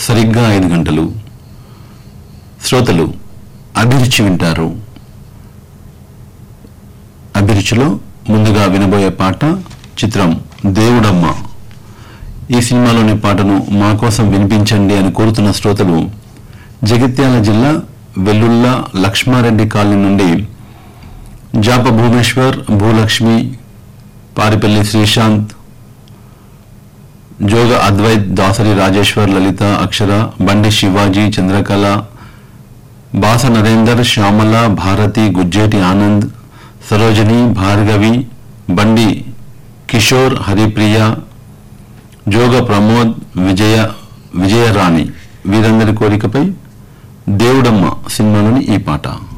సరిగ్గా ఐదు గంటలు శ్రోతలు అభిరుచి వింటారు అభిరుచిలో ముందుగా వినబోయే పాట చిత్రం దేవుడమ్మ ఈ సినిమాలోని పాటను మా కోసం వినిపించండి అని కోరుతున్న శ్రోతలు జగిత్యాల జిల్లా వెల్లుల్ల లక్ష్మారెడ్డి కాలనీ నుండి జాప భూమేశ్వర్ భూలక్ష్మి పారిపల్లి శ్రీశాంత్ జోగ అద్వైత్ దాసరి రాజేశ్వర్ లలిత అక్షర బండి శివాజీ చంద్రకళ బాస నరేందర్ శ్యామల భారతి గుజ్జేటి ఆనంద్ సరోజిని భార్గవి బండి కిషోర్ హరిప్రియ జోగ ప్రమోద్ విజయ విజయరాణి వీరందరి కోరికపై దేవుడమ్మ సినిమాలోని ఈ పాట